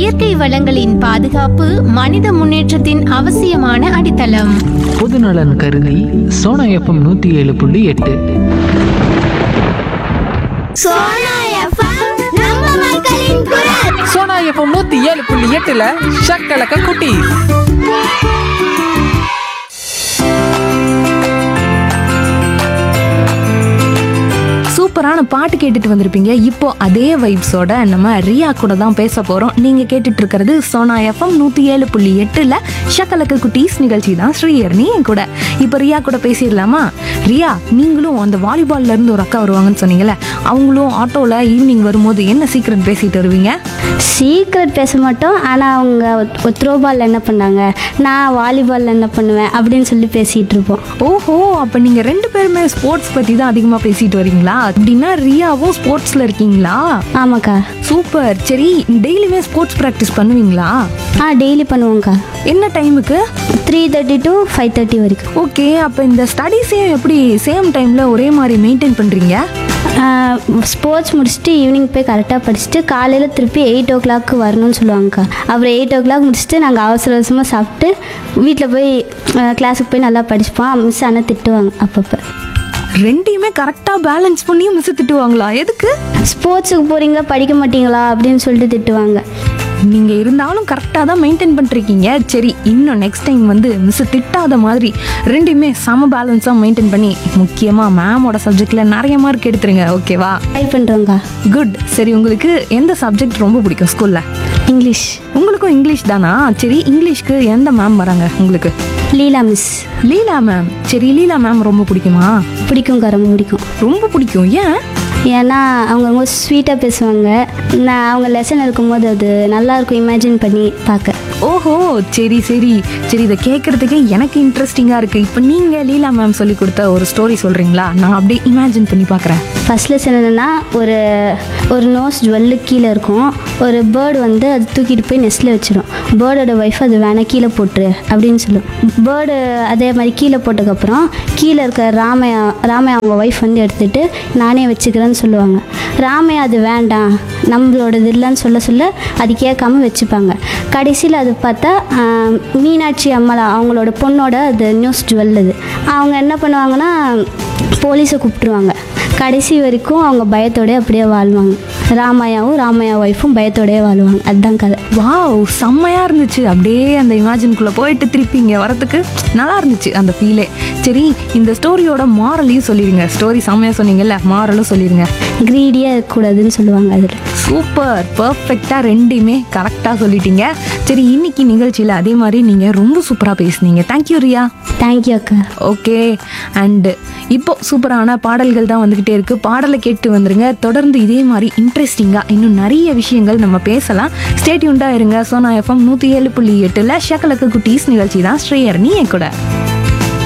இயற்கை வளங்களின் பாதுகாப்பு மனித முன்னேற்றத்தின் அவசியமான அடித்தளம் பொதுநலன் கருதி சோனா எஃப்எம் நூற்றி ஏழு புள்ளி எட்டு சோனா எஃப்எம் நூத்தி ஏழு புள்ளி எட்டுல ஷக்கலக்க குட்டி சூப்பரான பாட்டு கேட்டுட்டு வந்திருப்பீங்க இப்போ அதே வைப்ஸோட நம்ம ரியா கூட தான் பேச போறோம் நீங்க கேட்டுட்டு இருக்கிறது சோனா எஃப்எம் நூத்தி ஏழு புள்ளி எட்டுல ஷக்கலக்கு குட்டீஸ் நிகழ்ச்சி தான் ஸ்ரீயர்னி என் கூட இப்போ ரியா கூட பேசிடலாமா ரியா நீங்களும் அந்த வாலிபால்ல இருந்து ஒரு அக்கா வருவாங்கன்னு சொன்னீங்கல்ல அவங்களும் ஆட்டோல ஈவினிங் வரும்போது என்ன சீக்கிரம் பேசிட்டு வருவீங்க சீக்கிரம் பேச மாட்டோம் ஆனால் அவங்க த்ரோ பால் என்ன பண்ணாங்க நான் வாலிபால் என்ன பண்ணுவேன் அப்படின்னு சொல்லி பேசிகிட்டு இருப்போம் ஓஹோ அப்ப நீங்க ரெண்டு பேருமே ஸ்போர்ட்ஸ் பத்தி தான் அதிகமா பேசிட்டு வரீங்களா அப்படின்னா ரியாவும் ஸ்போர்ட்ஸ்ல இருக்கீங்களா ஆமாக்கா சூப்பர் சரி டெய்லியுமே ஸ்போர்ட்ஸ் ப்ராக்டிஸ் பண்ணுவீங்களா ஆ டெய்லி பண்ணுவோங்க்கா என்ன டைமுக்கு three thirty to five thirty வரைக்கும் ஓகே அப்போ இந்த ஸ்டடீஸையும் எப்படி சேம் டைம்ல ஒரே மாதிரி மெயின்டைன் பண்றீங்க ஸ்போர்ட்ஸ் முடிச்சுட்டு ஈவினிங் போய் கரெக்டாக படிச்சுட்டு காலையில் திருப்பி எயிட் ஓ கிளாக்கு வரணும்னு சொல்லுவாங்கக்கா அப்புறம் எயிட் ஓ கிளாக் முடிச்சுட்டு நாங்கள் அவசர அவசரமாக சாப்பிட்டு வீட்டில் போய் கிளாஸுக்கு போய் நல்லா படிச்சுப்போம் மிஸ் ஆனால் திட்டுவாங்க அப்பப்போ ரெண்டையுமே கரெக்டா பேலன்ஸ் பண்ணி மிஸ் திட்டுவாங்களா எதுக்கு ஸ்போர்ட்ஸுக்கு போகிறீங்களா படிக்க மாட்டீங்களா அப்படின்னு சொல்லிட்டு திட்டுவாங்க நீங்க இருந்தாலும் கரெக்டாக தான் மெயின்டைன் பண்ணிருக்கீங்க சரி இன்னும் நெக்ஸ்ட் டைம் வந்து மிஸ் திட்டாத மாதிரி ரெண்டையுமே சம பேலன்ஸாக மெயின்டைன் பண்ணி முக்கியமாக மேமோட சப்ஜெக்ட்ல நிறைய மார்க் எடுத்துருங்க ஓகேவா ட்ரை பண்ணுறோங்க்கா குட் சரி உங்களுக்கு எந்த சப்ஜெக்ட் ரொம்ப பிடிக்கும் ஸ்கூல்ல இங்கிலீஷ் உங்களுக்கும் இங்கிலீஷ் தானா சரி இங்கிலீஷ்க்கு எந்த மேம் வராங்க உங்களுக்கு லீலா மிஸ் லீலா மேம் சரி லீலா மேம் ரொம்ப பிடிக்குமா பிடிக்கும்க்கா ரொம்ப பிடிக்கும் ரொம்ப பிடிக்கும் ஏன் ஏன்னா அவங்க ரொம்ப ஸ்வீட்டாக பேசுவாங்க நான் அவங்க லெசன் இருக்கும்போது அது நல்லா இருக்கும் இமேஜின் பண்ணி பார்க்க ஓஹோ சரி சரி சரி இதை கேட்கறதுக்கு எனக்கு இன்ட்ரெஸ்டிங்காக இருக்கு இப்போ நீங்கள் லீலா மேம் சொல்லி கொடுத்த ஒரு ஸ்டோரி சொல்கிறீங்களா நான் அப்படியே இமேஜின் பண்ணி பார்க்குறேன் ஃபர்ஸ்ட் லெசன் என்னென்னா ஒரு ஒரு நோஸ் ஜுவல்லு கீழே இருக்கும் ஒரு பேர்டு வந்து அது தூக்கிட்டு போய் நெஸ்ட்டில் வச்சிடும் பேர்டோட ஒய்ஃப் அது வேணாம் கீழே போட்டுரு அப்படின்னு சொல்லும் பேர்டு அதே மாதிரி கீழே போட்டதுக்கப்புறம் கீழே இருக்க ராமையா ராமையா அவங்க ஒய்ஃப் வந்து எடுத்துட்டு நானே வச்சுக்கிறேன்னு சொல்லுவாங்க ராமையா அது வேண்டாம் நம்மளோடது இல்லைன்னு சொல்ல சொல்ல அது கேட்காம வச்சுப்பாங்க கடைசியில் அது பார்த்தா ஆஹ், மீனாட்சி அம்மாள் அவங்களோட பொண்ணோட அது நியூஸ் ஜுவல் அது அவங்க என்ன பண்ணுவாங்கன்னா போலீஸை கூப்பிட்டுருவாங்க கடைசி வரைக்கும் அவங்க பயத்தோடய அப்படியே வாழ்வாங்க ராமையாவும் ராமையா ஒய்ஃபும் பயத்தோடயே வாழ்வாங்க அதுதான் கதை வாவ் செம்மையாக இருந்துச்சு அப்படியே அந்த இமேஜின்குள்ளே போயிட்டு திருப்பி இங்கே வரத்துக்கு நல்லா இருந்துச்சு அந்த ஃபீலே சரி இந்த ஸ்டோரியோட மாரலையும் சொல்லிடுங்க ஸ்டோரி செம்மையாக சொன்னீங்கல்ல மாரலும் சொல்லிடுங்க க்ரீடியாக இருக்கக்கூடாதுன்னு சொல்லுவாங்க அதில் சூப்பர் பர்ஃபெக்டாக ரெண்டையுமே கரெக்டாக சொல்லிட்டீங்க சரி இன்னைக்கு நிகழ்ச்சியில் அதே மாதிரி நீங்கள் ரொம்ப சூப்பராக பேசுனீங்க தேங்க்யூ ரியா தேங்க்யூ அக்கா ஓகே அண்டு இப்போ சூப்பரான பாடல்கள் தான் வந்துக்கிட்டே இருக்கு பாடலை கேட்டு வந்துருங்க தொடர்ந்து இதே மாதிரி இன்ட்ரெஸ்டிங்காக இன்னும் நிறைய விஷயங்கள் நம்ம பேசலாம் ஸ்டேட்யூண்டாக இருங்க சோனா எஃப்எம் நூற்றி ஏழு புள்ளி எட்டில் ஷக்கலக்கு குட்டீஸ் நிகழ்ச்சி தான் ஸ்ரேயர்னி என் கூட